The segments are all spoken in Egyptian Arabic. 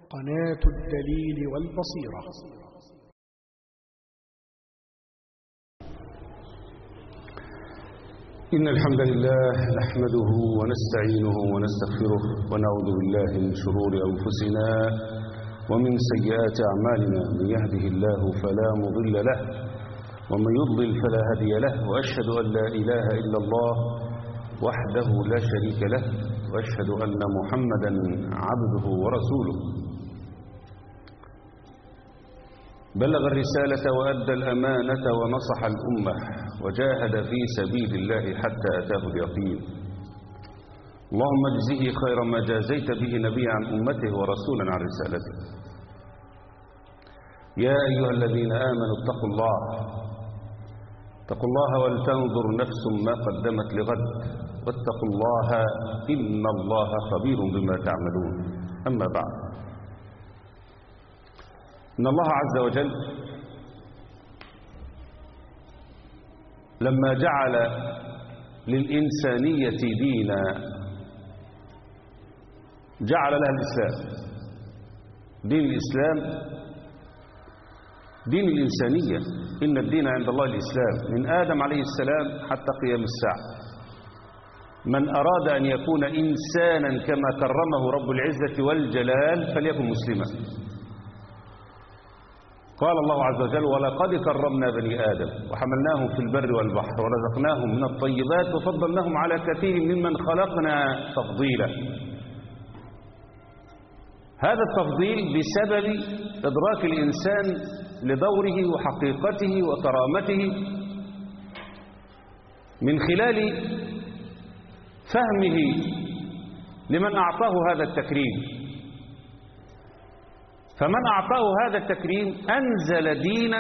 قناة الدليل والبصيرة إن الحمد لله نحمده ونستعينه ونستغفره ونعوذ بالله من شرور أنفسنا ومن سيئات أعمالنا من يهده الله فلا مضل له ومن يضلل فلا هادي له وأشهد أن لا إله إلا الله وحده لا شريك له وأشهد أن محمدا عبده ورسوله بلغ الرسالة وأدى الأمانة ونصح الأمة وجاهد في سبيل الله حتى أتاه اليقين اللهم اجزه خير ما جازيت به نبيا عن أمته ورسولا عن رسالته يا أيها الذين آمنوا اتقوا الله اتقوا الله ولتنظر نفس ما قدمت لغد واتقوا الله إن الله خبير بما تعملون أما بعد إن الله عز وجل لما جعل للإنسانية دينا جعل لها الإسلام دين الإسلام دين الإنسانية إن الدين عند الله الإسلام من آدم عليه السلام حتى قيام الساعة من أراد أن يكون إنسانا كما كرمه رب العزة والجلال فليكن مسلما قال الله عز وجل ولقد كرمنا بني آدم وحملناهم في البر والبحر ورزقناهم من الطيبات وفضلناهم على كثير ممن خلقنا تفضيلا هذا التفضيل بسبب إدراك الإنسان لدوره وحقيقته وكرامته من خلال فهمه لمن أعطاه هذا التكريم فمن أعطاه هذا التكريم أنزل دينا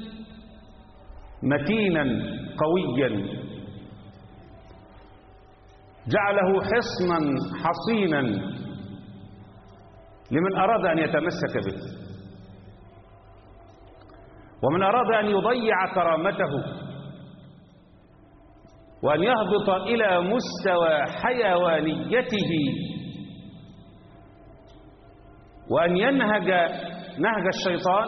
متينا قويا جعله حصنا حصينا لمن أراد أن يتمسك به ومن أراد أن يضيع كرامته وأن يهبط إلى مستوى حيوانيته وأن ينهج نهج الشيطان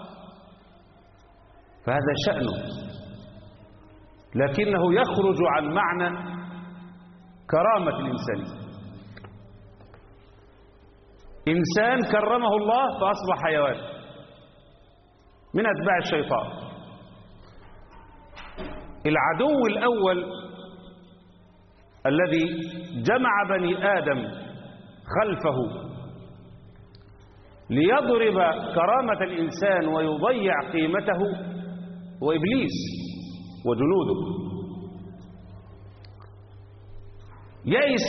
فهذا شأنه لكنه يخرج عن معنى كرامة الإنسان إنسان كرمه الله فأصبح حيوان من أتباع الشيطان العدو الأول الذي جمع بني آدم خلفه ليضرب كرامة الإنسان ويضيع قيمته هو إبليس وجنوده يئس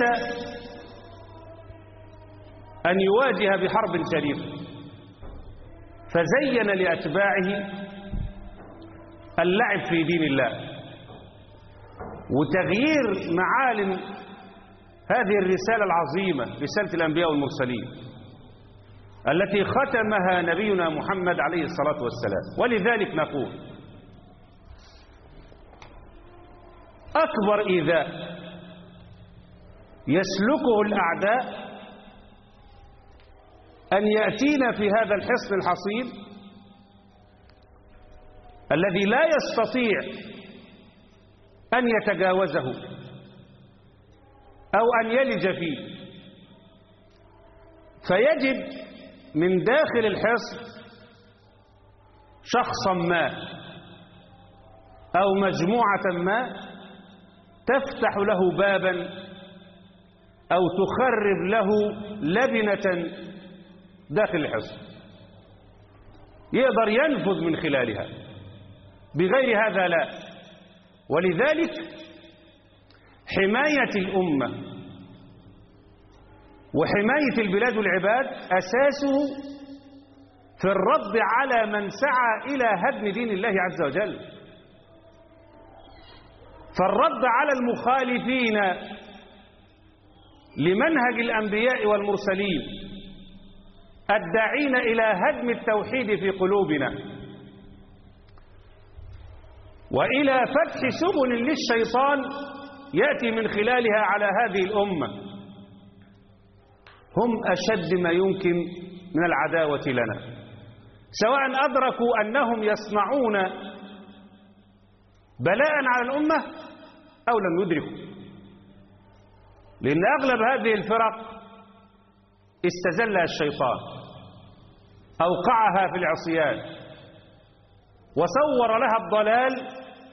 أن يواجه بحرب شريفة فزين لأتباعه اللعب في دين الله وتغيير معالم هذه الرسالة العظيمة رسالة الأنبياء والمرسلين التي ختمها نبينا محمد عليه الصلاة والسلام ولذلك نقول أكبر إيذاء يسلكه الأعداء أن يأتينا في هذا الحصن الحصين الذي لا يستطيع أن يتجاوزه أو أن يلج فيه فيجد من داخل الحصن شخصا ما أو مجموعة ما تفتح له بابا أو تخرب له لبنة داخل الحصن يقدر ينفذ من خلالها بغير هذا لا ولذلك حماية الأمة وحماية البلاد والعباد أساسه في الرد على من سعى إلى هدم دين الله عز وجل فالرد على المخالفين لمنهج الأنبياء والمرسلين الداعين إلى هدم التوحيد في قلوبنا وإلى فتح سبل للشيطان يأتي من خلالها على هذه الأمة هم أشد ما يمكن من العداوة لنا سواء أدركوا أنهم يصنعون بلاء على الأمة أو لم يدركوا لأن أغلب هذه الفرق استزلها الشيطان أوقعها في العصيان وصور لها الضلال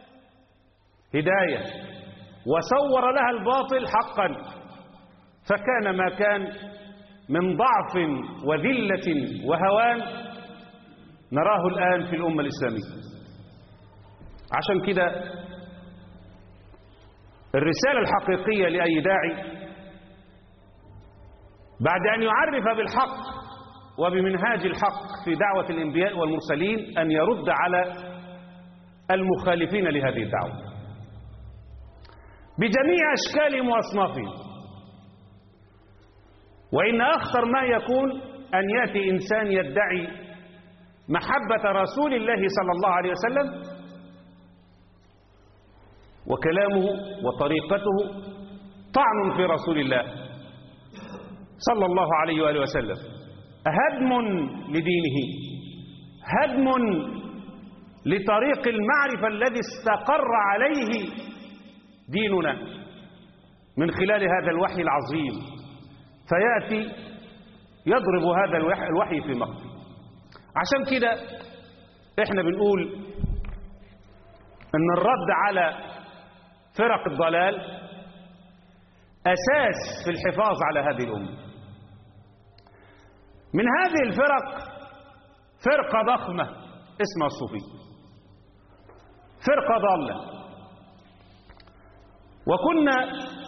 هداية وصور لها الباطل حقا فكان ما كان من ضعف وذلة وهوان نراه الآن في الأمة الإسلامية عشان كده الرسالة الحقيقية لأي داعي بعد أن يعرف بالحق وبمنهاج الحق في دعوة الأنبياء والمرسلين أن يرد على المخالفين لهذه الدعوة بجميع أشكالهم وأصنافهم وإن أخطر ما يكون أن يأتي إنسان يدعي محبة رسول الله صلى الله عليه وسلم وكلامه وطريقته طعن في رسول الله صلى الله عليه وآله وسلم هدم لدينه هدم لطريق المعرفة الذي استقر عليه ديننا من خلال هذا الوحي العظيم فيأتي يضرب هذا الوحي في مقته عشان كده احنا بنقول ان الرد على فرق الضلال أساس في الحفاظ على هذه الأمة من هذه الفرق فرقة ضخمة اسمها الصوفية فرقة ضالة وكنا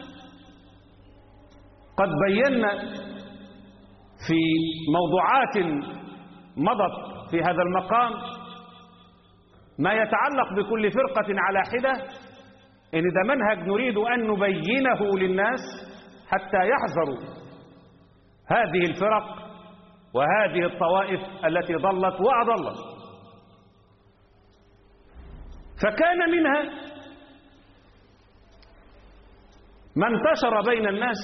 قد بينا في موضوعات مضت في هذا المقام ما يتعلق بكل فرقة على حدة إن ده منهج نريد أن نبينه للناس حتى يحذروا هذه الفرق وهذه الطوائف التي ضلت وأضلت فكان منها ما انتشر بين الناس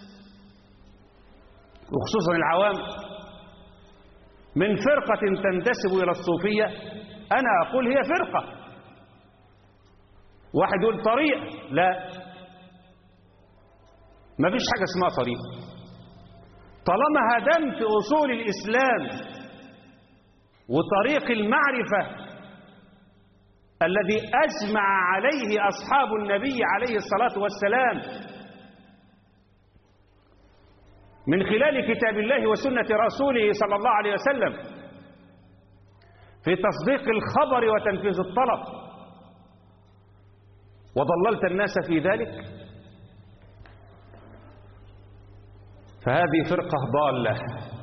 وخصوصا العوام من فرقة تنتسب إلى الصوفية أنا أقول هي فرقة واحد يقول طريق لا ما فيش حاجة اسمها طريق طالما هدمت أصول الإسلام وطريق المعرفة الذي أجمع عليه أصحاب النبي عليه الصلاة والسلام من خلال كتاب الله وسنة رسوله صلى الله عليه وسلم في تصديق الخبر وتنفيذ الطلب وضللت الناس في ذلك فهذه فرقة ضالة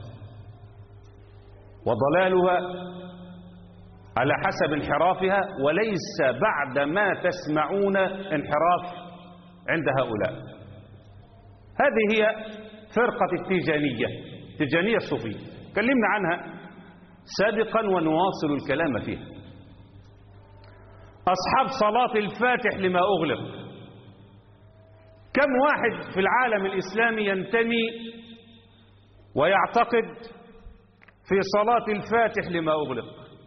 وضلالها على حسب انحرافها وليس بعد ما تسمعون انحراف عند هؤلاء هذه هي فرقة التيجانية التيجانية الصوفية تكلمنا عنها سابقا ونواصل الكلام فيها أصحاب صلاة الفاتح لما أغلق كم واحد في العالم الإسلامي ينتمي ويعتقد في صلاة الفاتح لما أغلق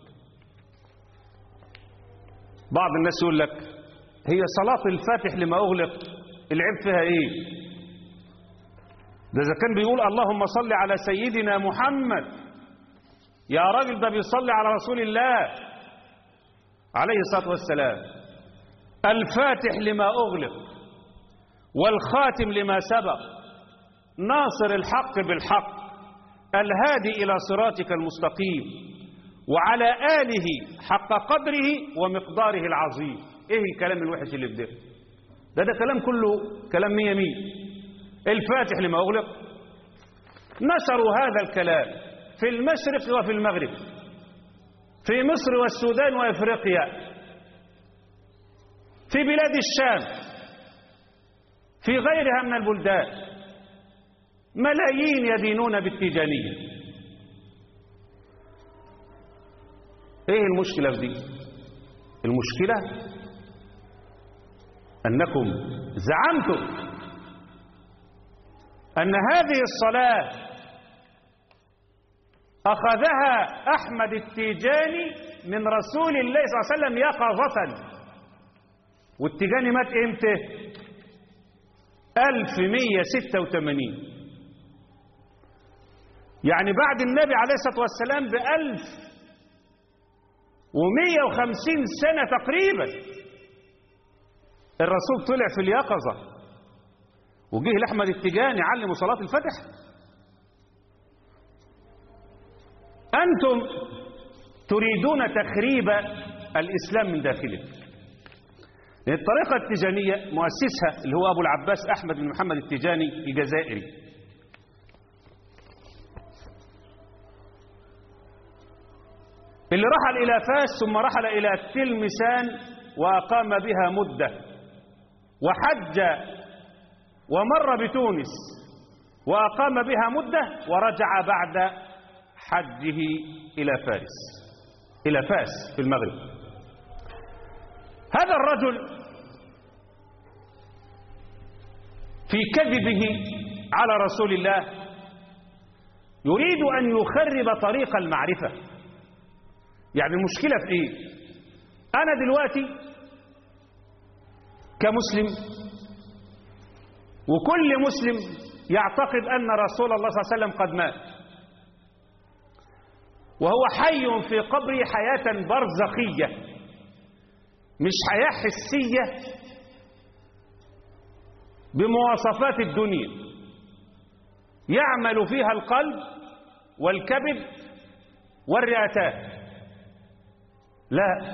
بعض الناس يقول لك هي صلاة الفاتح لما أغلق العيب فيها إيه ده إذا كان بيقول اللهم صل على سيدنا محمد يا راجل ده بيصلي على رسول الله عليه الصلاة والسلام الفاتح لما أغلق والخاتم لما سبق ناصر الحق بالحق الهادي إلى صراطك المستقيم وعلى آله حق قدره ومقداره العظيم إيه الكلام الوحش اللي في ده ده, ده كلام كله كلام مية مية الفاتح لما أغلق نشروا هذا الكلام في المشرق وفي المغرب في مصر والسودان وافريقيا في بلاد الشام في غيرها من البلدان ملايين يدينون بالتيجانية ايه المشكلة في دي المشكلة انكم زعمتم ان هذه الصلاة أخذها أحمد التيجاني من رسول الله صلى الله عليه وسلم يقظة والتيجاني مات امتى 1186 يعني بعد النبي عليه الصلاة والسلام بألف ومية وخمسين سنة تقريبا الرسول طلع في اليقظة وجه لأحمد التجاني علمه صلاة الفتح أنتم تريدون تخريب الإسلام من داخله الطريقة التجانية مؤسسها اللي هو أبو العباس أحمد بن محمد التجاني الجزائري اللي رحل إلى فاس ثم رحل إلى تلمسان وأقام بها مدة وحج ومر بتونس وأقام بها مدة ورجع بعد حجه إلى فارس إلى فاس في المغرب هذا الرجل في كذبه على رسول الله يريد أن يخرب طريق المعرفة يعني المشكلة في إيه أنا دلوقتي كمسلم وكل مسلم يعتقد أن رسول الله صلى الله عليه وسلم قد مات وهو حي في قبره حياة برزخية مش حياة حسية بمواصفات الدنيا يعمل فيها القلب والكبد والرئتان لا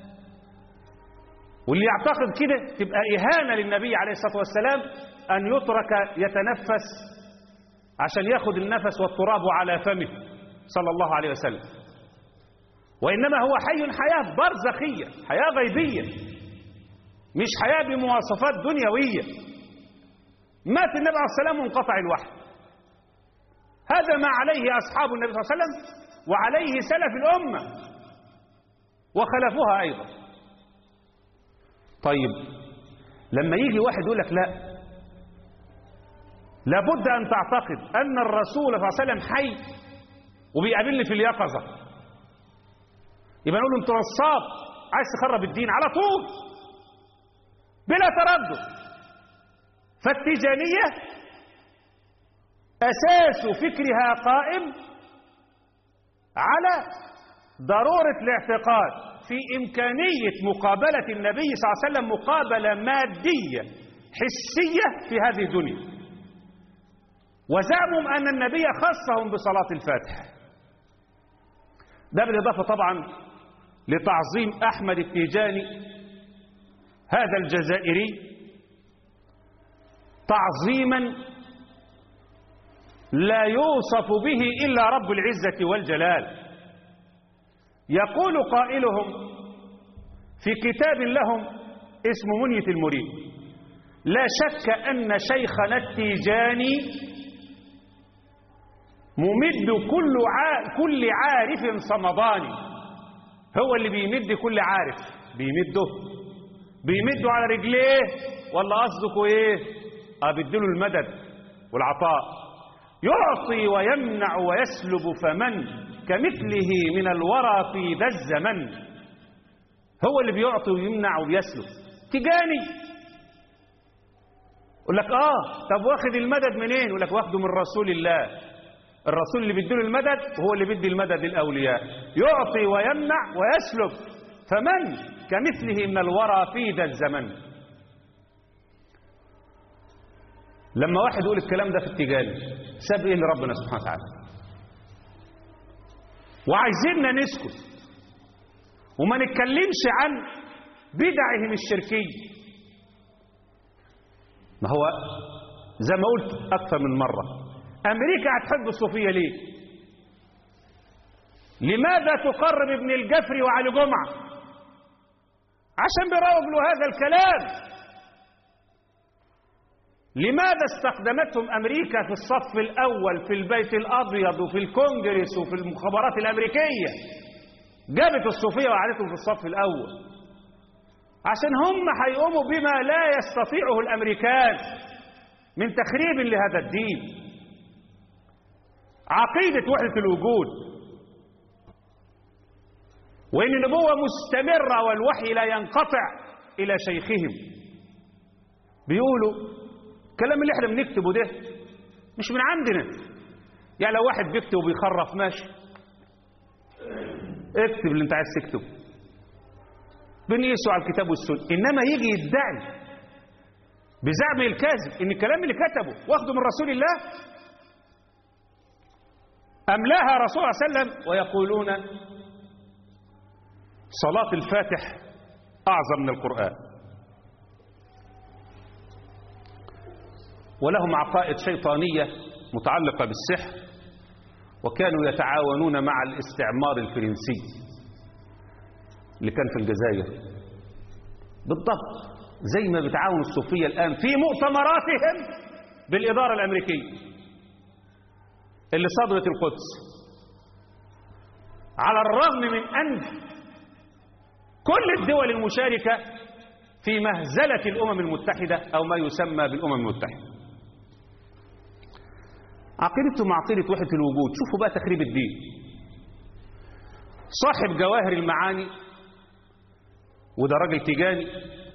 واللي يعتقد كده تبقى إهانة للنبي عليه الصلاة والسلام أن يترك يتنفس عشان ياخد النفس والتراب على فمه صلى الله عليه وسلم وإنما هو حي حياة برزخية حياة غيبية مش حياة بمواصفات دنيوية مات النبي عليه السلام وانقطع الوحي هذا ما عليه أصحاب النبي صلى الله عليه وسلم وعليه سلف الأمة وخلفوها أيضا طيب لما يجي واحد يقول لك لا لابد أن تعتقد أن الرسول صلى الله عليه وسلم حي وبيقابلني في اليقظة يبقى نقول له انت نصاب عايز تخرب الدين على طول بلا تردد فالتيجانية أساس فكرها قائم على ضرورة الاعتقاد في إمكانية مقابلة النبي صلى الله عليه وسلم مقابلة مادية حسية في هذه الدنيا وزعموا أن النبي خصهم بصلاة الفاتحة ده بالإضافة طبعا لتعظيم أحمد التيجاني هذا الجزائري تعظيما لا يوصف به إلا رب العزة والجلال يقول قائلهم في كتاب لهم اسم منية المريد لا شك أن شيخنا التيجاني ممد كل ع... كل عارف صمداني هو اللي بيمد كل عارف بيمده بيمده على رجليه ولا قصدكوا ايه اه بيديله المدد والعطاء يعطي ويمنع ويسلب فمن كمثله من الورى في ذا الزمن هو اللي بيعطي ويمنع وبيسلب تجاني يقول لك اه طب واخد المدد منين يقول لك واخده من رسول الله الرسول اللي بيديله المدد وهو اللي بيدي المدد للأولياء يعطي ويمنع ويسلب فمن كمثله من الورى في ذا الزمن لما واحد يقول الكلام ده في التجاري ساب ايه لربنا سبحانه وتعالى وعايزيننا نسكت وما نتكلمش عن بدعهم الشركية ما هو زي ما قلت أكثر من مرة أمريكا هتحب الصوفية ليه لماذا تقرب ابن الجفري وعلي جمعة عشان بيروج له هذا الكلام لماذا استخدمتهم أمريكا في الصف الأول في البيت الأبيض وفي الكونجرس وفي المخابرات الأمريكية جابت الصوفية وقعدتهم في الصف الأول عشان هم هيقوموا بما لا يستطيعه الأمريكان من تخريب لهذا الدين عقيدة وحدة الوجود وإن النبوة مستمرة والوحي لا ينقطع إلى شيخهم بيقولوا الكلام اللي احنا بنكتبه ده مش من عندنا يعني لو واحد بيكتب وبيخرف ماشي اكتب اللي انت عايز تكتبه بنقيسه على الكتاب والسنة إنما يجي يدعي بزعم الكاذب إن الكلام اللي كتبه واخده من رسول الله أملاها رسول الله صلى الله عليه وسلم ويقولون صلاة الفاتح أعظم من القرآن ولهم عقائد شيطانية متعلقة بالسحر وكانوا يتعاونون مع الاستعمار الفرنسي اللي كان في الجزائر بالضبط زي ما بتعاون الصوفية الآن في مؤتمراتهم بالإدارة الأمريكية اللي صدرت القدس على الرغم من أن كل الدول المشاركة في مهزلة الأمم المتحدة أو ما يسمى بالأمم المتحدة عقيدتهم عقيدة وحدة الوجود شوفوا بقى تخريب الدين صاحب جواهر المعاني وده راجل تجاني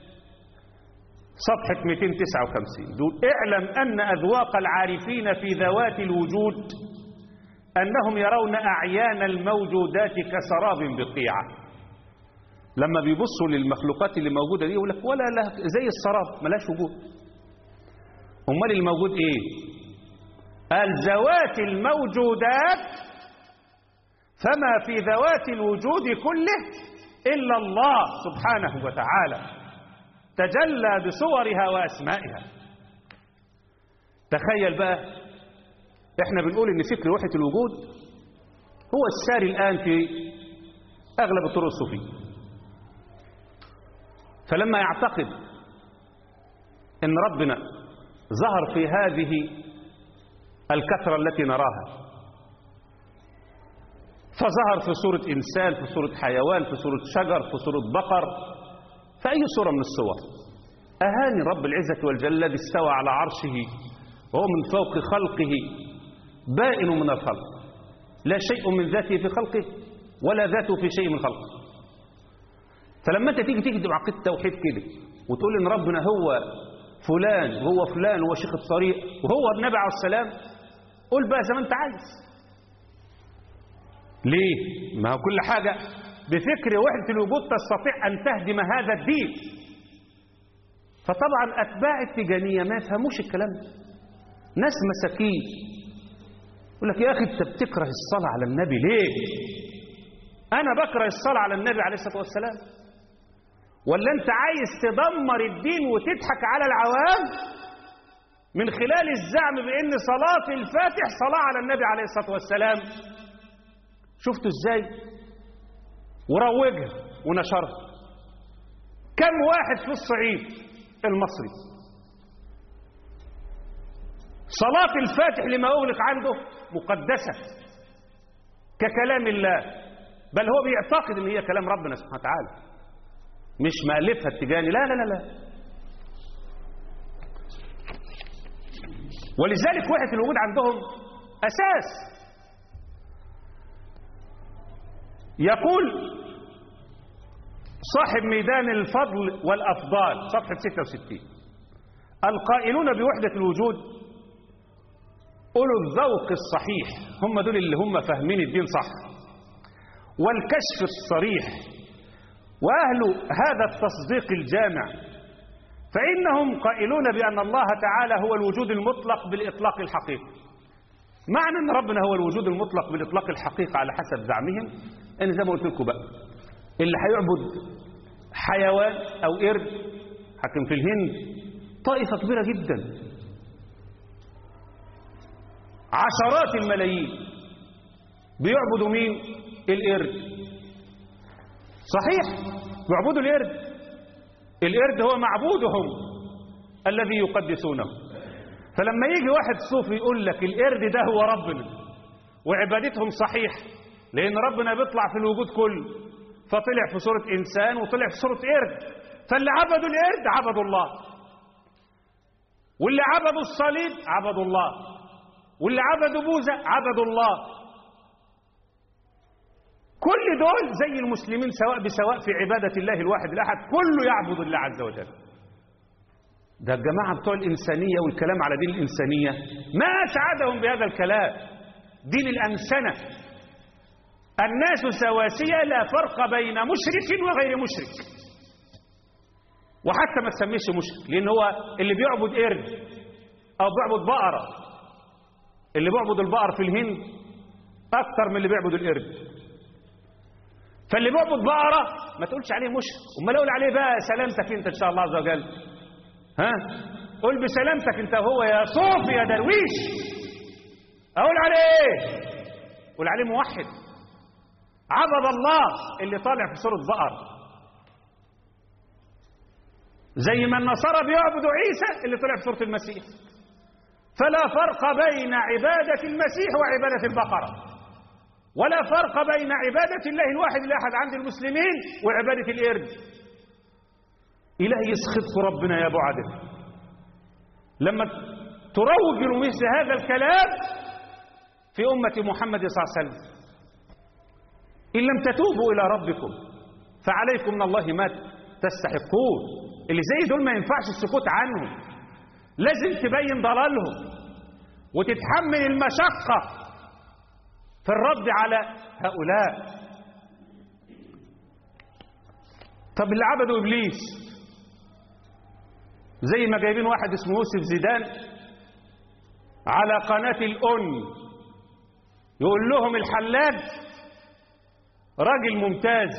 صفحة 259 دول اعلم أن أذواق العارفين في ذوات الوجود أنهم يرون أعيان الموجودات كسراب بقيعة لما بيبصوا للمخلوقات اللي موجودة دي يقول لك ولا لا زي السراب ملاش وجود أمال الموجود إيه قال ذوات الموجودات فما في ذوات الوجود كله إلا الله سبحانه وتعالى تجلى بصورها وأسمائها تخيل بقى احنا بنقول ان فكر وحدة الوجود هو الساري الآن في أغلب الطرق الصوفية فلما يعتقد ان ربنا ظهر في هذه الكثرة التي نراها فظهر في صورة إنسان في صورة حيوان في صورة شجر في صورة بقر في أي صورة من الصور أهاني رب العزة والجل الذي استوى على عرشه وهو من فوق خلقه بائن من الخلق لا شيء من ذاته في خلقه ولا ذاته في شيء من خلقه فلما انت تيجي تكتب عقيدة التوحيد كده وتقول ان ربنا هو فلان وهو فلان وهو شيخ الطريق وهو النبي عليه السلام قول بقى زي ما انت عايز ليه ما هو كل حاجة بفكر وحدة الوجود تستطيع أن تهدم هذا الدين فطبعا أتباع التجانية ما يفهموش الكلام ده ناس مساكين يقول لك يا أخي أنت بتكره الصلاة على النبي ليه أنا بكره الصلاة على النبي عليه الصلاة والسلام ولا أنت عايز تدمر الدين وتضحك على العوام من خلال الزعم بأن صلاة الفاتح صلاة على النبي عليه الصلاة والسلام شفتوا ازاي وروجها ونشرها كم واحد في الصعيد المصري صلاة الفاتح لما أغلق عنده مقدسة ككلام الله بل هو بيعتقد ان هي كلام ربنا سبحانه وتعالى مش مالفها التجاني لا لا لا لا ولذلك وحدة الوجود عندهم أساس يقول صاحب ميدان الفضل والأفضال صفحة 66 القائلون بوحدة الوجود أولو الذوق الصحيح هم دول اللي هم فاهمين الدين صح والكشف الصريح وأهل هذا التصديق الجامع فإنهم قائلون بأن الله تعالى هو الوجود المطلق بالإطلاق الحقيقي معنى أن ربنا هو الوجود المطلق بالإطلاق الحقيقي على حسب زعمهم أن زي ما قلت لكم بقى اللي هيعبد حيوان أو قرد حكم في الهند طائفة كبيرة جدا عشرات الملايين بيعبدوا مين القرد صحيح بيعبدوا القرد القرد هو معبودهم الذي يقدسونه فلما يجي واحد صوفي يقول لك القرد ده هو ربنا وعبادتهم صحيح لأن ربنا بيطلع في الوجود كله فطلع في صورة إنسان وطلع في صورة قرد فاللي عبدوا القرد عبدوا الله واللي عبدوا الصليب عبدوا الله واللي عبدوا بوذا عبدوا الله كل دول زي المسلمين سواء بسواء في عبادة الله الواحد الأحد كله يعبد الله عز وجل ده الجماعة بتوع الإنسانية والكلام على دين الإنسانية ما أسعدهم بهذا الكلام دين الأنسنة الناس سواسية لا فرق بين مشرك وغير مشرك وحتى ما تسميش مشرك لأن هو اللي بيعبد قرد أو بيعبد بقرة اللي بيعبد البقر في الهند أكتر من اللي بيعبد القرد فاللي بيعبد بقرة ما تقولش عليه مشرك امال اقول عليه بقى سلامتك انت ان شاء الله عز وجل ها قول بسلامتك انت هو يا صوفي يا درويش اقول عليه ايه قول عليه موحد عبد الله اللي طالع في سورة بقر زي ما النصارى بيعبدوا عيسى اللي طلع في سورة المسيح فلا فرق بين عبادة المسيح وعبادة البقرة ولا فرق بين عبادة الله الواحد الأحد عند المسلمين وعبادة القرد إلهي يسخط ربنا يا أبو عدل لما تروج مثل هذا الكلام في أمة محمد صلى الله عليه وسلم إن لم تتوبوا إلى ربكم فعليكم من الله ما تستحقون اللي زي دول ما ينفعش السكوت عنهم لازم تبين ضلالهم وتتحمل المشقة في الرد على هؤلاء طب اللي عبدوا إبليس زي ما جايبين واحد اسمه يوسف زيدان على قناة الأن يقول لهم الحلاج راجل ممتاز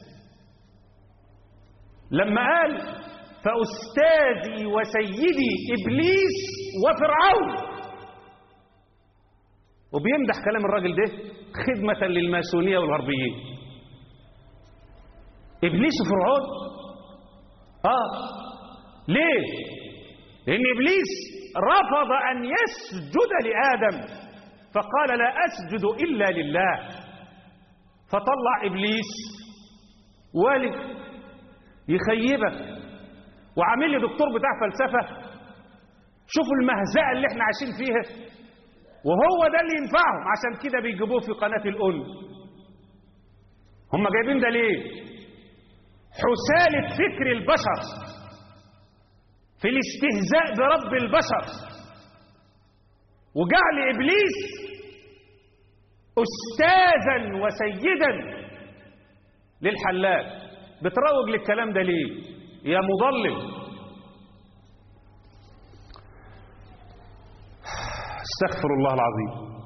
لما قال فأستاذي وسيدي إبليس وفرعون وبيمدح كلام الراجل ده خدمة للماسونية والغربيين إبليس وفرعون آه ليه لأن إبليس رفض أن يسجد لآدم فقال لا أسجد إلا لله فطلع إبليس والد يخيبك وعامل لي دكتور بتاع فلسفة شوفوا المهزأة اللي احنا عايشين فيها وهو ده اللي ينفعهم عشان كده بيجيبوه في قناة الأن هم جايبين ده ليه حسالة فكر البشر في الاستهزاء برب البشر وجعل إبليس أستاذا وسيدا للحلاج بتروج للكلام ده ليه يا مضلل استغفر الله العظيم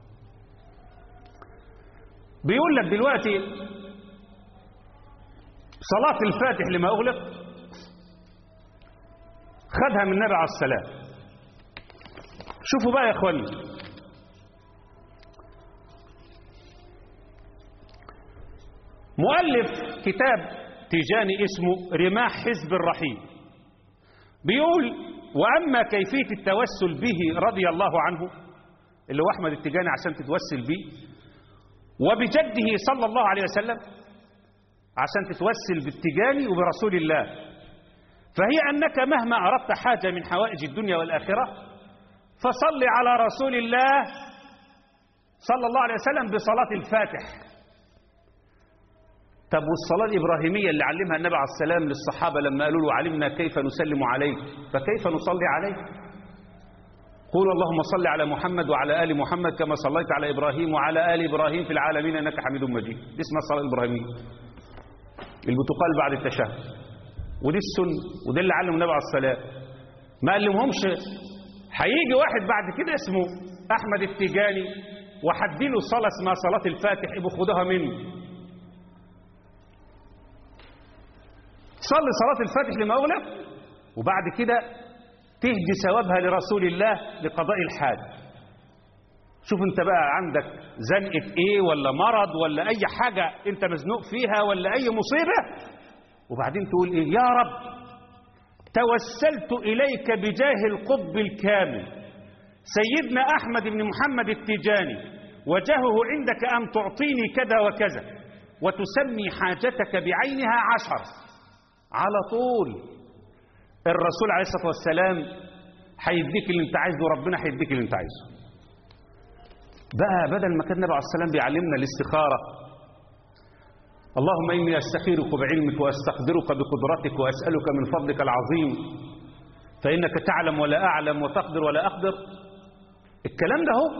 بيقول لك دلوقتي صلاة الفاتح لما أغلق خدها من النبي عليه السلام شوفوا بقى يا اخواني مؤلف كتاب تيجاني اسمه رماح حزب الرحيم بيقول وأما كيفية التوسل به رضي الله عنه اللي هو أحمد التجاني عشان تتوسل به وبجده صلى الله عليه وسلم عشان تتوسل بالتجاني وبرسول الله فهي أنك مهما أردت حاجة من حوائج الدنيا والآخرة فصل على رسول الله صلى الله عليه وسلم بصلاة الفاتح طب والصلاة الإبراهيمية اللي علمها النبي عليه السلام للصحابة لما قالوا له علمنا كيف نسلم عليك فكيف نصلي عليك قولوا اللهم صل على محمد وعلى آل محمد كما صليت على إبراهيم وعلى آل إبراهيم في العالمين أنك حميد مجيد دي اسمها الصلاة الإبراهيمية اللي بتقال بعد التشهد ودي السنة وده اللي علم النبي عليه السلام ما علمهمش هيجي واحد بعد كده اسمه أحمد التيجاني وحديله صلاة اسمها صلاة الفاتح ابو خدها منه صلي صلاة الفاتح لما أغلق وبعد كده تهدي ثوابها لرسول الله لقضاء الحاجة شوف انت بقى عندك زنقة ايه ولا مرض ولا اي حاجة انت مزنوق فيها ولا اي مصيبة وبعدين تقول ايه يا رب توسلت اليك بجاه القطب الكامل سيدنا احمد بن محمد التجاني وجهه عندك ان تعطيني كذا وكذا وتسمي حاجتك بعينها عشر على طول الرسول عليه الصلاة والسلام هيديك اللي انت عايزه وربنا هيديك اللي انت عايزه بقى بدل ما كان النبي عليه السلام بيعلمنا الاستخارة اللهم إني أستخيرك بعلمك وأستقدرك بقدرتك وأسألك من فضلك العظيم فإنك تعلم ولا أعلم وتقدر ولا أقدر الكلام ده هو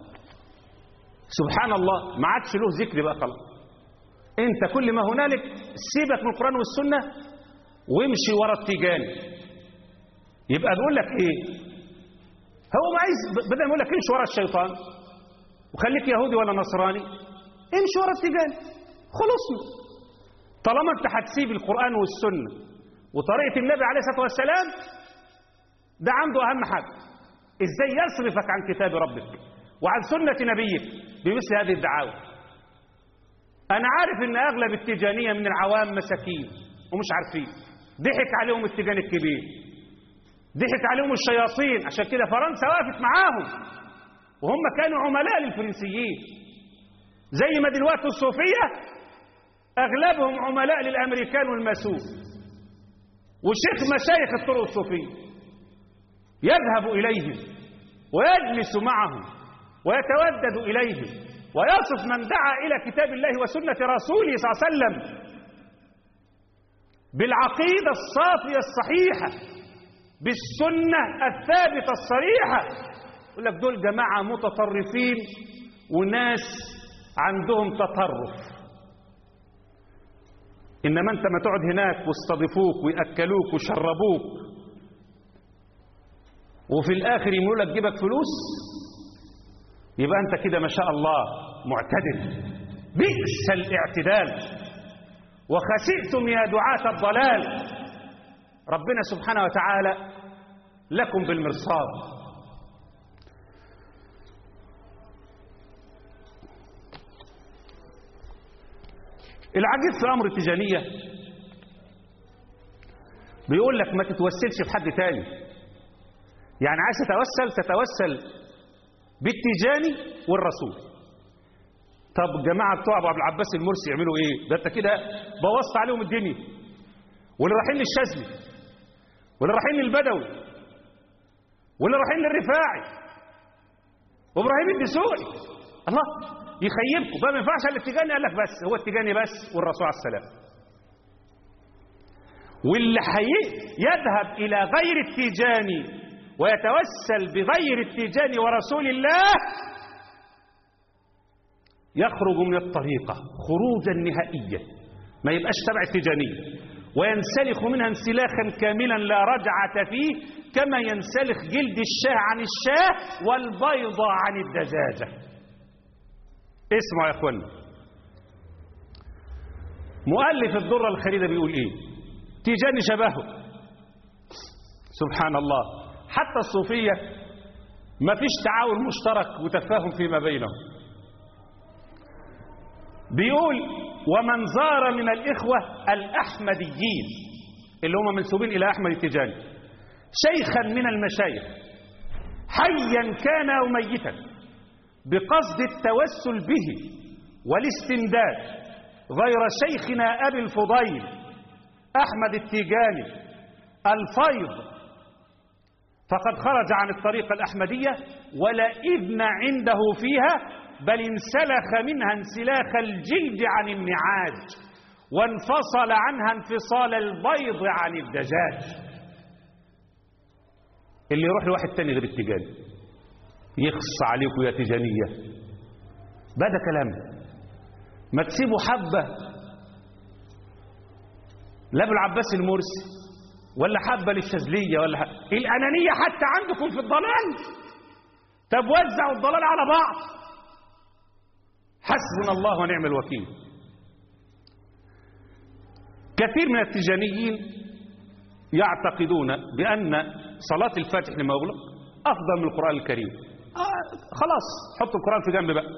سبحان الله ما عادش له ذكر بقى خلاص انت كل ما هنالك سيبك من القرآن والسنة وامشي ورا التيجاني يبقى بيقول لك ايه هو ما عايز بدل ما يقول لك امشي ورا الشيطان وخليك يهودي ولا نصراني امشي ورا التيجاني خلصنا طالما انت هتسيب القرآن والسنة وطريقة النبي عليه الصلاة والسلام ده عنده أهم حاجة ازاي يصرفك عن كتاب ربك وعن سنة نبيك بمثل هذه الدعاوى أنا عارف إن أغلب التجانية من العوام مساكين ومش عارفين ضحك عليهم التجان الكبير ضحك عليهم الشياطين عشان كده فرنسا وقفت معاهم وهم كانوا عملاء للفرنسيين زي ما دلوقتي الصوفية أغلبهم عملاء للأمريكان والماسون وشيخ مشايخ الطرق الصوفية يذهب إليهم ويجلس معهم ويتودد إليهم ويصف من دعا إلى كتاب الله وسنة رسوله صلى الله عليه وسلم بالعقيدة الصافية الصحيحة بالسنة الثابتة الصريحة يقول لك دول جماعة متطرفين وناس عندهم تطرف إنما أنت ما تقعد هناك واستضيفوك ويأكلوك ويشربوك وفي الآخر يملوا لك جيبك فلوس يبقى أنت كده ما شاء الله معتدل بئس الاعتدال وخسئتم يا دعاة الضلال ربنا سبحانه وتعالى لكم بالمرصاد العجيب في أمر التجانية بيقول لك ما تتوسلش بحد تاني يعني عايز تتوسل تتوسل بالتجاني والرسول طب الجماعة بتوع أبو عبد العباس المرسي يعملوا إيه ده أنت كده بوظت عليهم الدنيا واللي رايحين للشاذلي واللي رايحين للبدوي واللي رايحين للرفاعي وابراهيم الدسوقي الله يخيبكم بقى ما ينفعش الا التجاني قال لك بس هو التجاني بس والرسول عليه السلام واللي حي يذهب الى غير التجاني ويتوسل بغير التجاني ورسول الله يخرج من الطريقة خروجا نهائيا ما يبقاش تبع التجانية وينسلخ منها انسلاخا كاملا لا رجعة فيه كما ينسلخ جلد الشاه عن الشاه والبيضة عن الدجاجة اسمعوا يا اخوانا مؤلف الدرة الخريدة بيقول ايه تيجاني شبهه سبحان الله حتى الصوفية ما فيش تعاون مشترك وتفاهم فيما بينهم بيقول ومن زار من الإخوة الأحمديين اللي هم منسوبين إلى أحمد التجاني شيخا من المشايخ حيا كان أو ميتا بقصد التوسل به والاستمداد غير شيخنا أبي الفضيل أحمد التيجاني الفيض فقد خرج عن الطريقة الأحمدية ولا إذن عنده فيها بل انسلخ منها انسلاخ الجلد عن النعاج وانفصل عنها انفصال البيض عن الدجاج اللي يروح لواحد تاني غير التجاني يخص عليكم يا تجانية ده كلام ما تسيبوا حبة لا بالعباس المرسي ولا حبة للشاذلية ولا حبة. الأنانية حتى عندكم في الضلال طب وزعوا الضلال على بعض حسبنا الله ونعم الوكيل كثير من التجانيين يعتقدون بأن صلاة الفاتح لما أغلق أفضل من القرآن الكريم آه خلاص حطوا القرآن في جنب بقى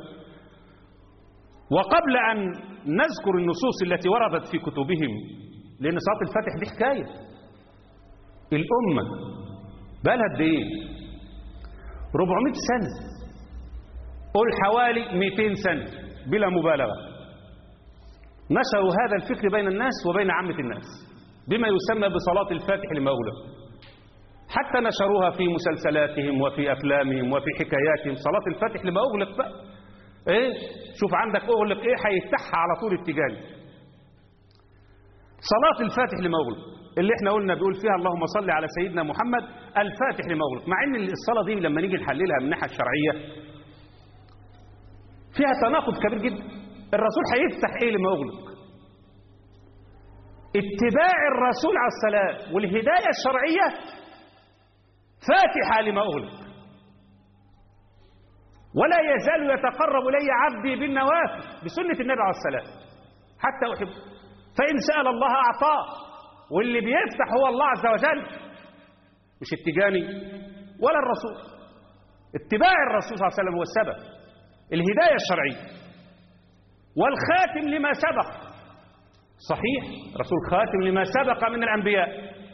وقبل أن نذكر النصوص التي وردت في كتبهم لأن صلاة الفاتح دي حكاية الأمة بقى لها قد إيه 400 سنة قل حوالي 200 سنة بلا مبالغة نشروا هذا الفكر بين الناس وبين عامة الناس بما يسمى بصلاة الفاتح لما أغلق حتى نشروها في مسلسلاتهم وفي أفلامهم وفي حكاياتهم صلاة الفاتح لما أغلق بقى إيه شوف عندك أغلق إيه هيفتحها على طول التجاري صلاة الفاتح لما أغلق اللي احنا قلنا بيقول فيها اللهم صل على سيدنا محمد الفاتح لما أغلق مع ان الصلاة دي لما نيجي نحللها من الناحية الشرعية فيها تناقض كبير جدا الرسول هيفتح ايه لما أغلق اتباع الرسول عليه السلام والهداية الشرعية فاتحة لما أغلق ولا يزال يتقرب إلي عبدي بالنوافل بسنة النبي عليه السلام حتى أحبه فإن سأل الله أعطاه واللي بيفتح هو الله عز وجل مش التجاني ولا الرسول اتباع الرسول صلى الله عليه وسلم هو السبب الهداية الشرعية والخاتم لما سبق صحيح رسول خاتم لما سبق من الأنبياء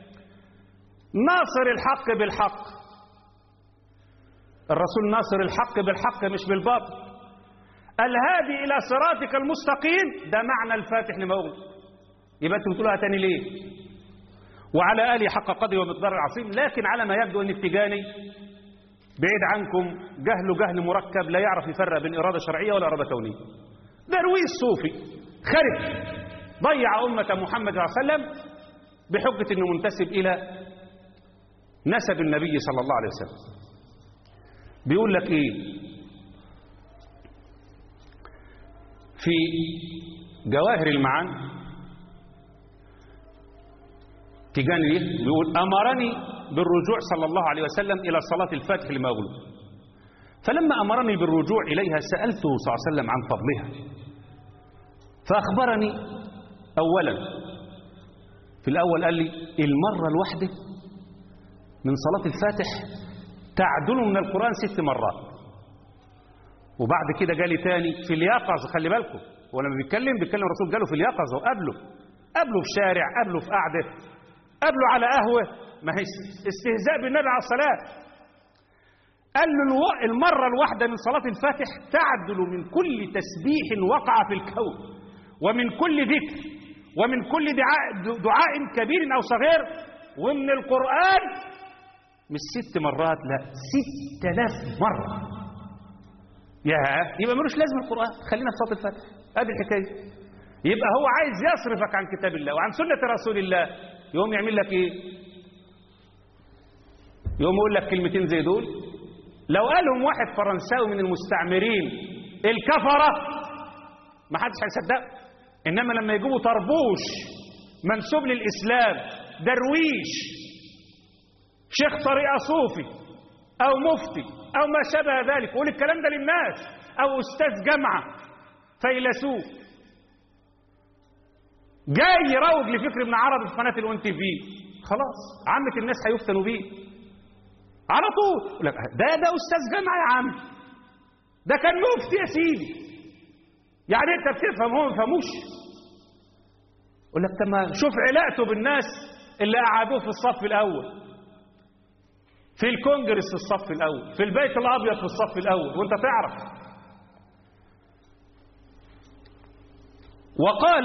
ناصر الحق بالحق الرسول ناصر الحق بالحق مش بالباطل الهادي إلى صراطك المستقيم ده معنى الفاتح لما أغلق يبقى انتوا بتقولها تاني ليه وعلى آله حق قدره ومقدار العظيم لكن على ما يبدو أن التجاني بعيد عنكم جهل جهل مركب لا يعرف يفرق بين إرادة شرعية ولا إرادة كونية درويش صوفي خرب ضيع أمة محمد صلى الله عليه وسلم بحجة أنه منتسب إلى نسب النبي صلى الله عليه وسلم بيقول لك إيه في جواهر المعاني تجاني ليه بيقول أمرني بالرجوع صلى الله عليه وسلم إلى صلاة الفاتح لما أغلق فلما أمرني بالرجوع إليها سألته صلى الله عليه وسلم عن فضلها فأخبرني أولا في الأول قال لي المرة الواحدة من صلاة الفاتح تعدل من القرآن ست مرات وبعد كده جالي تاني في اليقظة خلي بالكم هو لما بيتكلم بيتكلم الرسول جاله في اليقظة وقابله قابله في شارع قابله في قعدة قابله على قهوة ما هي استهزاء بالنبي عليه الصلاة قال له الو... المرة الواحدة من صلاة الفاتح تعدل من كل تسبيح وقع في الكون ومن كل ذكر ومن كل دعاء, دعاء كبير أو صغير ومن القرآن مش ست مرات لا ست آلاف مرة يا يبقى ملوش لازم القرآن خلينا في صلاة الفاتح هذه الحكاية يبقى هو عايز يصرفك عن كتاب الله وعن سنة رسول الله يقوم يعمل لك ايه يقوم يقول لك كلمتين زي دول لو قالهم واحد فرنساوي من المستعمرين الكفرة ما حدش هيصدق انما لما يجيبوا طربوش منسوب للاسلام درويش شيخ طريقة صوفي او مفتي او ما شابه ذلك يقول الكلام ده للناس او استاذ جامعة فيلسوف جاي يروج لفكر ابن عربي في قناه الون تي في خلاص عامه الناس هيفتنوا بيه على طول يقول لك ده ده استاذ جامعه يا عم ده كان مفتي يا سيدي يعني انت بتفهم هو ما بيفهموش يقول لك طب ما شوف علاقته بالناس اللي قعدوه في الصف الاول في الكونجرس في الصف الاول في البيت الابيض في الصف الاول وانت تعرف وقال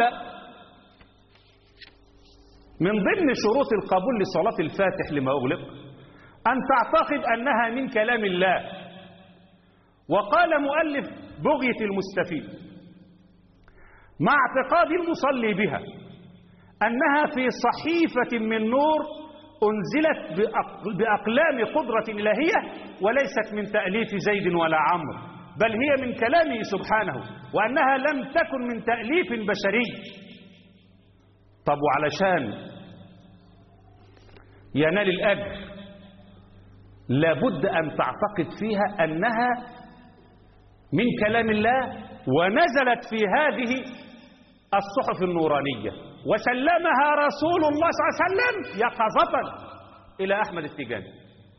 من ضمن شروط القبول لصلاة الفاتح لما أغلق أن تعتقد أنها من كلام الله وقال مؤلف بغية المستفيد مع اعتقاد المصلي بها أنها في صحيفة من نور أنزلت بأقلام قدرة إلهية وليست من تأليف زيد ولا عمرو بل هي من كلامه سبحانه وأنها لم تكن من تأليف بشري طب وعلشان ينال الأجر لابد أن تعتقد فيها أنها من كلام الله ونزلت في هذه الصحف النورانية وسلمها رسول الله صلى الله عليه وسلم يقظة إلى أحمد التجاني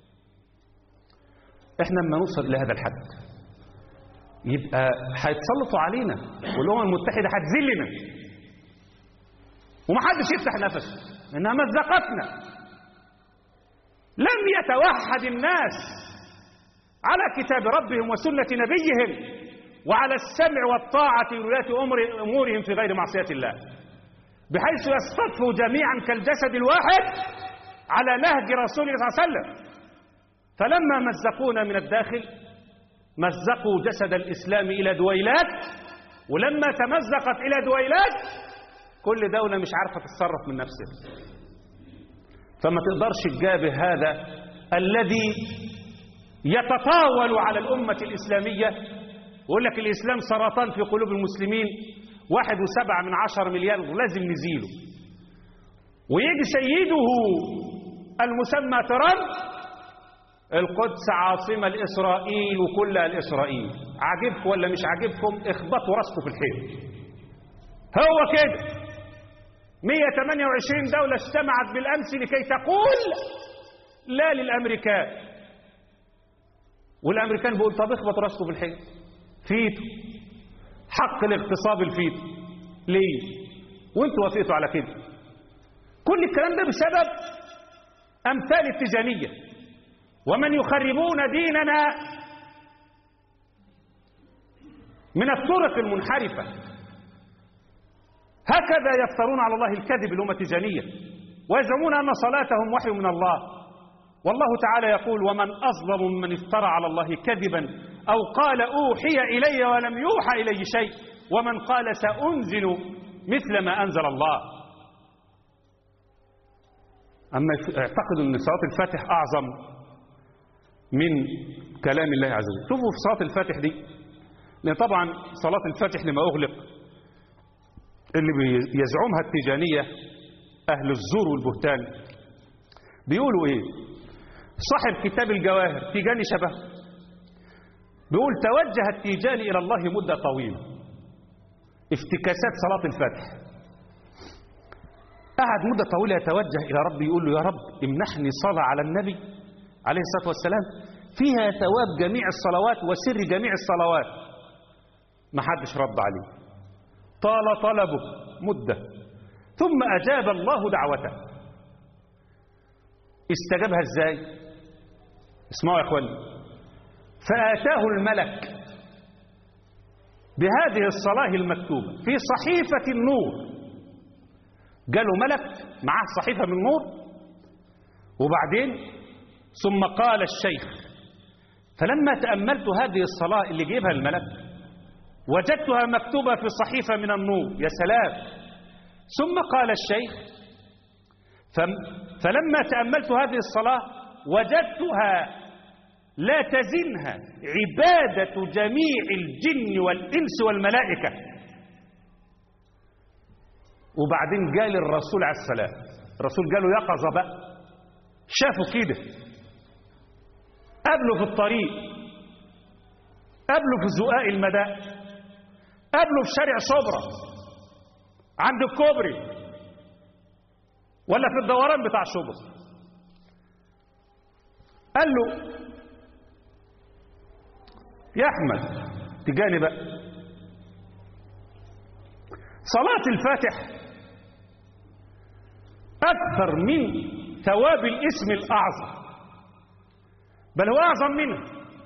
احنا لما نوصل إلى هذا الحد يبقى هيتسلطوا علينا والأمم المتحدة هتذلنا ومحدش يفتح نفسه انها مزقتنا لم يتوحد الناس على كتاب ربهم وسنة نبيهم وعلى السمع والطاعة لولاة أمورهم في غير معصية الله بحيث يصطفوا جميعا كالجسد الواحد على نهج رسول الله صلى الله عليه وسلم فلما مزقونا من الداخل مزقوا جسد الإسلام إلى دويلات ولما تمزقت إلى دويلات كل دولة مش عارفة تتصرف من نفسها فما تقدرش تجابه هذا الذي يتطاول على الأمة الإسلامية ويقول لك الإسلام سرطان في قلوب المسلمين واحد وسبعة من عشر مليار لازم نزيله ويجي سيده المسمى ترامب القدس عاصمة لإسرائيل وكلها لإسرائيل عاجبكم ولا مش عاجبكم اخبطوا راسكم في الحيط هو كده 128 دولة اجتمعت بالأمس لكي تقول لا للأمريكان والأمريكان بيقول طب اخبط راسكم في الحيط فيتو حق الاغتصاب الفيتو ليه وانتوا وافقتوا على كده كل الكلام ده بسبب أمثال التجانية ومن يخربون ديننا من الطرق المنحرفة هكذا يفترون على الله الكذب اللي هم تجانية ويزعمون أن صلاتهم وحي من الله والله تعالى يقول ومن أظلم ممن افترى على الله كذبا أو قال أوحي إلي ولم يوحى إلي شيء ومن قال سأنزل مثل ما أنزل الله أما اعتقدوا أن صلاة الفاتح أعظم من كلام الله عز وجل شوفوا في صلاة الفاتح دي لأن طبعا صلاة الفاتح لما أغلق اللي يزعمها التيجانية أهل الزور والبهتان بيقولوا إيه صاحب كتاب الجواهر تيجاني شبه بيقول توجه التيجاني إلى الله مدة طويلة افتكاسات صلاة الفاتح قعد مدة طويلة يتوجه إلى ربي يقول له يا رب امنحني صلاة على النبي عليه الصلاة والسلام فيها ثواب جميع الصلوات وسر جميع الصلوات ما حدش رد عليه طال طلبه مدة ثم أجاب الله دعوته استجابها ازاي اسمعوا يا اخواني فآتاه الملك بهذه الصلاة المكتوبة في صحيفة النور جاله ملك معاه صحيفة من نور وبعدين ثم قال الشيخ فلما تأملت هذه الصلاة اللي جيبها الملك وجدتها مكتوبة في صحيفة من النور يا سلام ثم قال الشيخ فلما تأملت هذه الصلاة وجدتها لا تزنها عبادة جميع الجن والإنس والملائكة وبعدين قال الرسول عليه السلام الرسول قالوا يقظة بقى شافوا كده قابله في الطريق قابله في زقاق المداء قابله في شارع صبرا عند الكوبري ولا في الدوران بتاع شبرا قال له يا احمد تجاني بقى صلاة الفاتح أكثر من ثواب الاسم الأعظم بل هو أعظم منه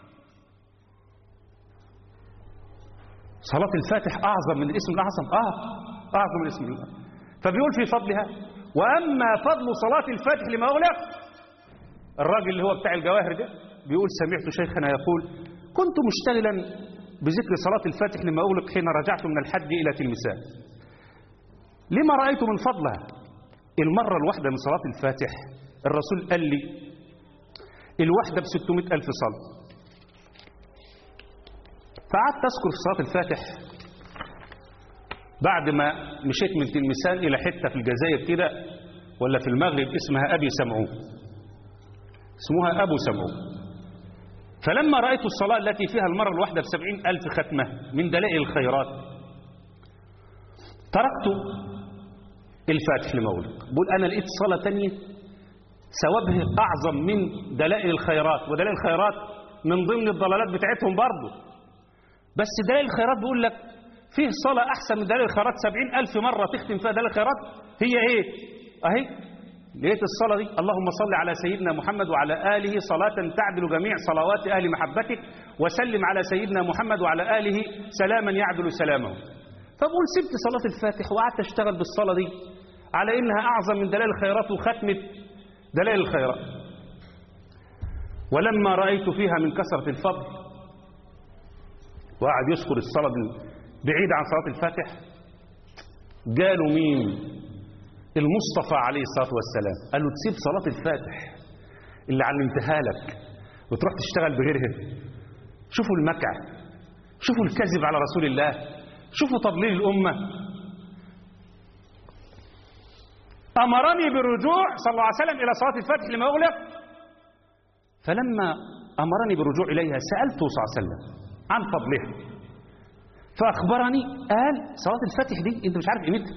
صلاة الفاتح أعظم من الاسم الأعظم آه أعظم من الاسم الأعظم فبيقول في فضلها وأما فضل صلاة الفاتح لما أغلق الراجل اللي هو بتاع الجواهر ده بيقول سمعت شيخنا يقول كنت مشتغلا بذكر صلاة الفاتح لما أغلق حين رجعت من الحج إلى تلمسان لما رأيت من فضلها المرة الواحدة من صلاة الفاتح الرسول قال لي الواحدة ب 600 ألف صلاة فقعدت أذكر في صلاة الفاتح بعد ما مشيت من تلمسان إلى حتة في الجزائر كده ولا في المغرب اسمها أبي سمعون اسمها أبو سمعون فلما رأيت الصلاة التي فيها المرة الواحدة بسبعين ألف ختمة من دلائل الخيرات تركت الفاتح لمولك بقول أنا لقيت صلاة تانية ثوابها أعظم من دلائل الخيرات ودلائل الخيرات من ضمن الضلالات بتاعتهم برضه بس دلائل الخيرات بيقول لك فيه صلاة أحسن من دلائل الخيرات سبعين ألف مرة تختم فيها دلائل الخيرات هي إيه أهي لقيت الصلاة دي اللهم صل على سيدنا محمد وعلى آله صلاة تعدل جميع صلوات أهل محبتك وسلم على سيدنا محمد وعلى آله سلاما يعدل سلامه فبقول سبت صلاة الفاتح وقعدت أشتغل بالصلاة دي على إنها أعظم من دلائل الخيرات وختمة دلائل الخيرات ولما رأيت فيها من كثرة الفضل وقعد يذكر الصلاة بعيد عن صلاة الفاتح قالوا مين المصطفى عليه الصلاة والسلام قالوا تسيب صلاة الفاتح اللي علمتها لك وتروح تشتغل بغيرها شوفوا المكع شوفوا الكذب على رسول الله شوفوا تضليل الأمة أمرني بالرجوع صلى الله عليه وسلم إلى صلاة الفتح لما أغلق فلما أمرني بالرجوع إليها سألته صلى الله عليه وسلم عن فضلها فأخبرني قال صلاة الفاتح دي أنت مش عارف قيمتها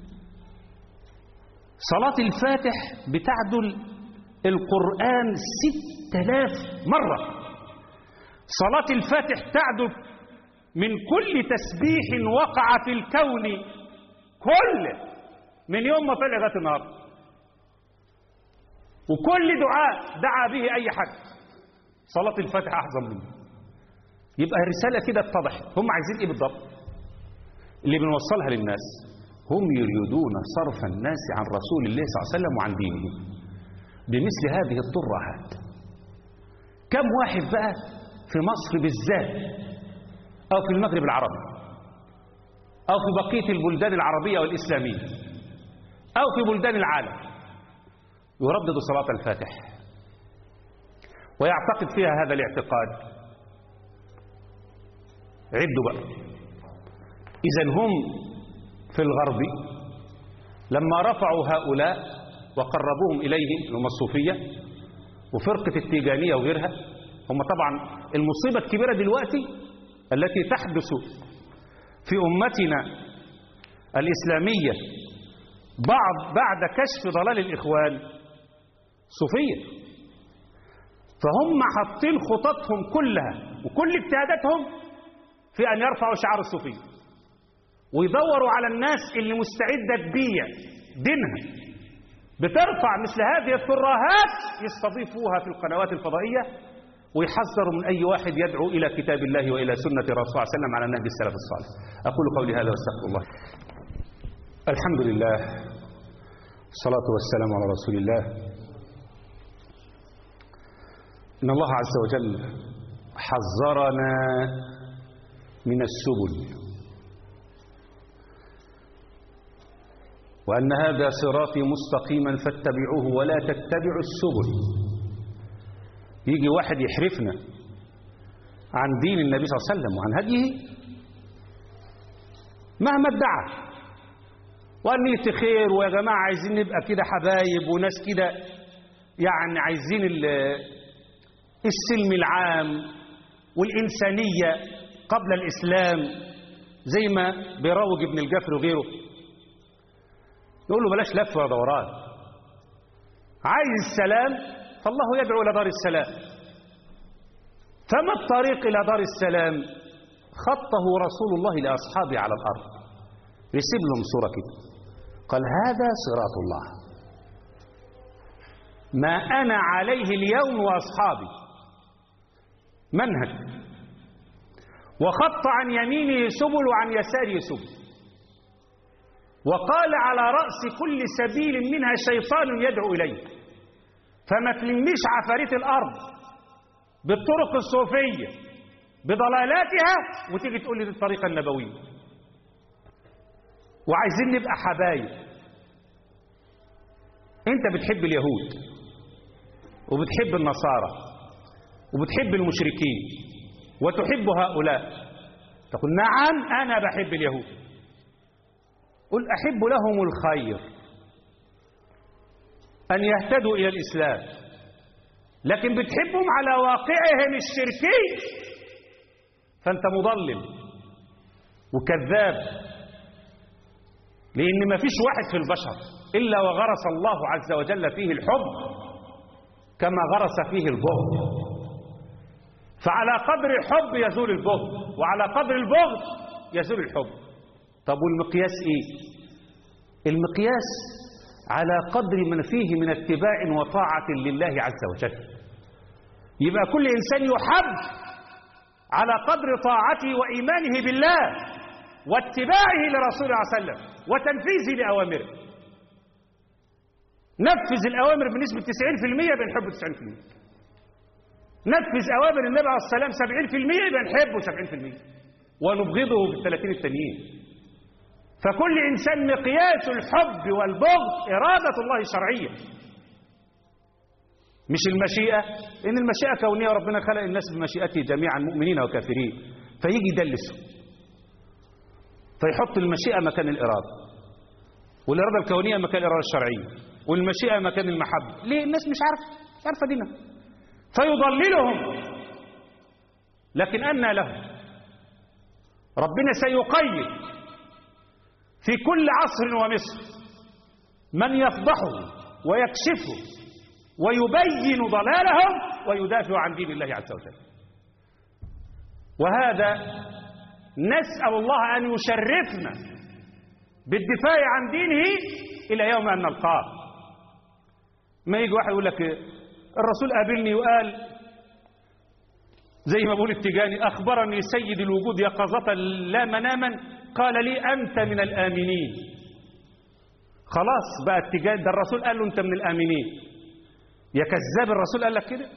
صلاة الفاتح بتعدل القرآن ست آلاف مرة صلاة الفاتح تعدل من كل تسبيح وقع في الكون كله من يوم ما طلع لغايه النهارده وكل دعاء دعا به اي حد صلاه الفاتحه اعظم منه يبقى الرساله كده اتضحت هم عايزين ايه بالضبط اللي بنوصلها للناس هم يريدون صرف الناس عن رسول الله صلى الله عليه وسلم وعن دينه بمثل هذه الطرحات كم واحد بقى في مصر بالذات او في المغرب العربي او في بقيه البلدان العربيه والاسلاميه أو في بلدان العالم يردد صلاة الفاتح ويعتقد فيها هذا الاعتقاد عدوا بقى إذا هم في الغرب لما رفعوا هؤلاء وقربوهم إليهم هم الصوفية وفرقة التيجانية وغيرها هم طبعا المصيبة الكبيرة دلوقتي التي تحدث في أمتنا الإسلامية بعض بعد كشف ضلال الإخوان صوفية فهم حاطين خططهم كلها وكل اجتهاداتهم في أن يرفعوا شعار الصوفية ويدوروا على الناس اللي مستعدة تبيع دينها بترفع مثل هذه الترهات يستضيفوها في القنوات الفضائية ويحذروا من أي واحد يدعو إلى كتاب الله وإلى سنة رسول الله صلى الله عليه وسلم على نهج السلف الصالح أقول قولي هذا واستغفر الله الحمد لله الصلاة والسلام على رسول الله إن الله عز وجل حذرنا من السبل وأن هذا صراطي مستقيما فاتبعوه ولا تتبعوا السبل يجي واحد يحرفنا عن دين النبي صلى الله عليه وسلم وعن هديه مهما ادعى وقال نية خير ويا جماعة عايزين نبقى كده حبايب وناس كده يعني عايزين السلم العام والإنسانية قبل الإسلام زي ما بيروج ابن الجفر وغيره نقول له بلاش لف ولا دوران عايز السلام فالله يدعو إلى دار السلام فما الطريق إلى دار السلام خطه رسول الله لأصحابه على الأرض يسيب لهم صورة كده قال هذا صراط الله ما أنا عليه اليوم وأصحابي منهج وخط عن يمينه سبل وعن يساره سبل وقال على رأس كل سبيل منها شيطان يدعو إليه فما تلميش عفاريت الأرض بالطرق الصوفية بضلالاتها وتيجي تقول لي دي الطريقة النبوية وعايزين نبقى حبايب انت بتحب اليهود وبتحب النصارى وبتحب المشركين وتحب هؤلاء تقول نعم انا بحب اليهود قل احب لهم الخير ان يهتدوا الى الاسلام لكن بتحبهم على واقعهم الشركي فانت مضلل وكذاب لان ما فيش واحد في البشر الا وغرس الله عز وجل فيه الحب كما غرس فيه البغض فعلى قدر الحب يزول البغض وعلى قدر البغض يزول الحب طب والمقياس ايه المقياس على قدر من فيه من اتباع وطاعة لله عز وجل يبقى كل إنسان يحب على قدر طاعته وإيمانه بالله واتباعه لرسول الله صلى الله عليه وسلم وتنفيذه لأوامره نفذ الأوامر بنسبة 90% بنحبه 90% نفذ أوامر النبي عليه الصلاة والسلام 70% بنحبه 70% ونبغضه بال 30 التانيين فكل إنسان مقياس الحب والبغض إرادة الله الشرعية مش المشيئة إن المشيئة كونية وربنا خلق الناس بمشيئته جميعا مؤمنين وكافرين فيجي يدلسه فيحط المشيئة مكان الإرادة والإرادة الكونية مكان الإرادة الشرعية والمشيئة مكان المحبة ليه الناس مش عارفة مش عارفة دينها فيضللهم لكن أنى لهم ربنا سيقيد في كل عصر ومصر من يفضحه ويكشفه ويبين ضلالهم ويدافع عن دين الله عز وجل وهذا نسأل الله أن يشرفنا بالدفاع عن دينه إلى يوم أن نلقاه ما يجي واحد يقول لك الرسول قابلني وقال زي ما بقول التجاني أخبرني سيد الوجود يقظة لا مناما قال لي أنت من الآمنين خلاص بقى التجاني ده الرسول قال له أنت من الآمنين يا كذاب الرسول قال لك كده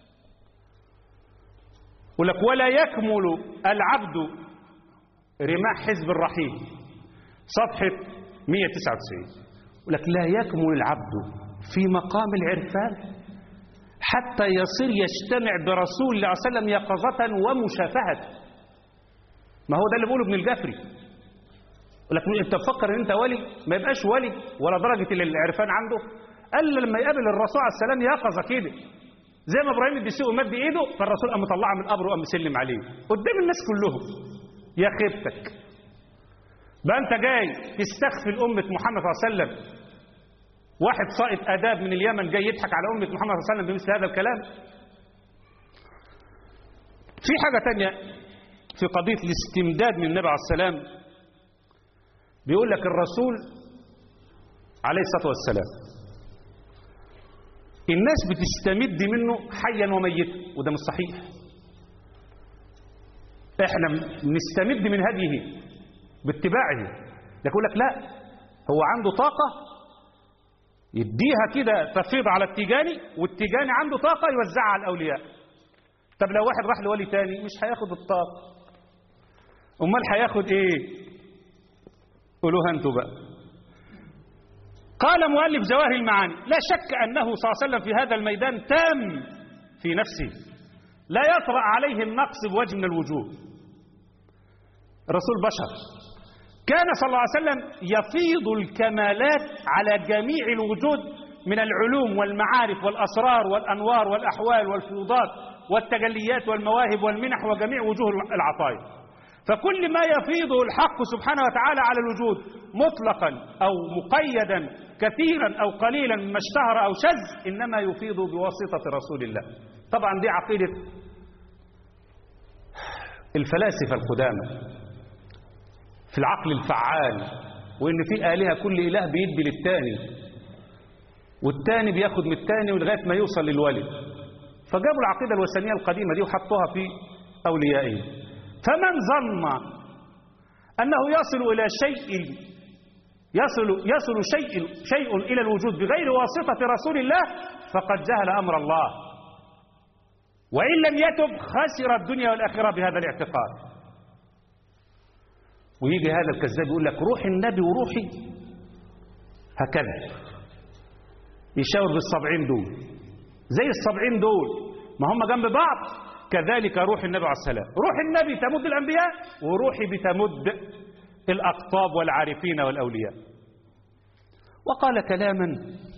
يقول لك ولا يكمل العبد رماح حزب الرحيم صفحة 199 يقول لك لا يكمل العبد في مقام العرفان حتى يصير يجتمع برسول الله صلى الله عليه وسلم يقظة ومشافهة ما هو ده اللي بيقوله ابن الجفري يقول لك انت تفكر ان انت ولي ما يبقاش ولي ولا درجة العرفان عنده الا لما يقابل الرسول عليه السلام يقظة كده زي ما ابراهيم الدسوقي مد ايده فالرسول قام مطلعها من قبره وقام مسلم عليه قدام الناس كلهم يا خيبتك بقى انت جاي تستخفي الأمة محمد صلى الله عليه وسلم واحد سائط آداب من اليمن جاي يضحك على أمة محمد صلى الله عليه وسلم بمثل هذا الكلام في حاجة تانية في قضية الاستمداد من النبي عليه السلام بيقول لك الرسول عليه الصلاة والسلام الناس بتستمد منه حيا وميتا وده مش صحيح احنا بنستمد من هديه باتباعه لكن يقول لك لا هو عنده طاقة يديها كده تفيض على التيجاني والتيجاني عنده طاقة يوزعها على الأولياء طب لو واحد راح لولي تاني مش هياخد الطاقة أمال هياخد إيه قولوها أنتوا بقى قال مؤلف جواهر المعاني لا شك أنه صلى الله عليه وسلم في هذا الميدان تام في نفسه لا يطرأ عليه النقص بوجه من الوجوه الرسول بشر كان صلى الله عليه وسلم يفيض الكمالات على جميع الوجود من العلوم والمعارف والأسرار والأنوار والأحوال والفيوضات والتجليات والمواهب والمنح وجميع وجوه العطايا فكل ما يفيضه الحق سبحانه وتعالى على الوجود مطلقا أو مقيدا كثيرا أو قليلا مما اشتهر أو شذ إنما يفيض بواسطة رسول الله طبعا دي عقيدة الفلاسفة القدامى في العقل الفعال وإن في آلهة كل إله بيدي للتاني والتاني بياخد من التاني لغاية ما يوصل للولي فجابوا العقيدة الوثنية القديمة دي وحطوها في أوليائهم فمن ظن أنه يصل إلى شيء يصل يصل شيء شيء إلى الوجود بغير واسطة رسول الله فقد جهل أمر الله وإن لم يتب خسر الدنيا والآخرة بهذا الاعتقاد ويجي هذا الكذاب يقول لك روح النبي وروحي هكذا يشاور بالسبعين دول زي السبعين دول ما هم جنب بعض كذلك روح النبي عليه السلام روح النبي تمد الأنبياء وروحي بتمد الأقطاب والعارفين والأولياء وقال كلاما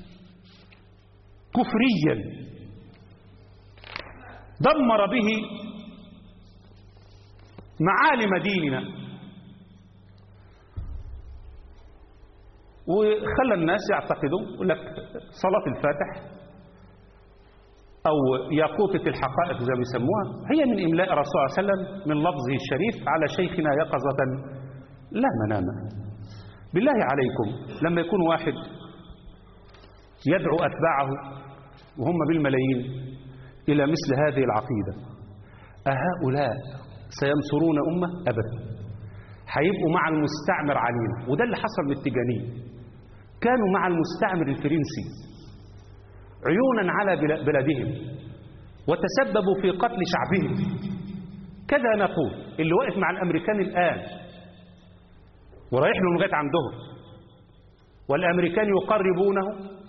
كفريا دمر به معالم ديننا وخلى الناس يعتقدوا يقول لك صلاة الفاتح أو ياقوتة الحقائق زي ما يسموها هي من إملاء الرسول صلى الله عليه وسلم من لفظه الشريف على شيخنا يقظة لا منام بالله عليكم لما يكون واحد يدعو أتباعه وهم بالملايين إلى مثل هذه العقيدة أهؤلاء سينصرون أمة أبدا هيبقوا مع المستعمر علينا وده اللي حصل للتجانين كانوا مع المستعمر الفرنسي عيونا على بلادهم وتسببوا في قتل شعبهم كذا نقول اللي واقف مع الأمريكان الآن ورايح لهم لغايه عندهم والامريكان يقربونه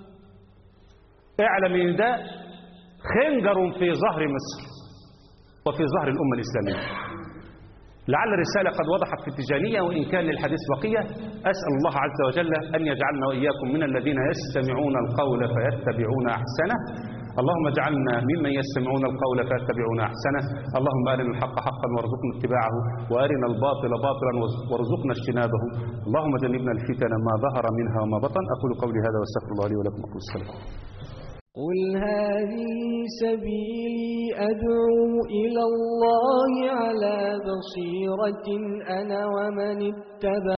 اعلم ان ده خنجر في ظهر مصر وفي ظهر الامه الاسلاميه لعل الرسالة قد وضحت في التجانية وإن كان للحديث بقية أسأل الله عز وجل أن يجعلنا وإياكم من الذين يستمعون القول فيتبعون أحسنه اللهم اجعلنا ممن يستمعون القول فيتبعون أحسنه اللهم أرنا الحق حقا وارزقنا اتباعه وأرنا الباطل باطلا وارزقنا اجتنابه اللهم جنبنا الفتن ما ظهر منها وما بطن أقول قولي هذا واستغفر الله لي ولكم أقول السلام قل هذه سبيلي أدعو إلى الله على بصيرة أنا ومن اتبع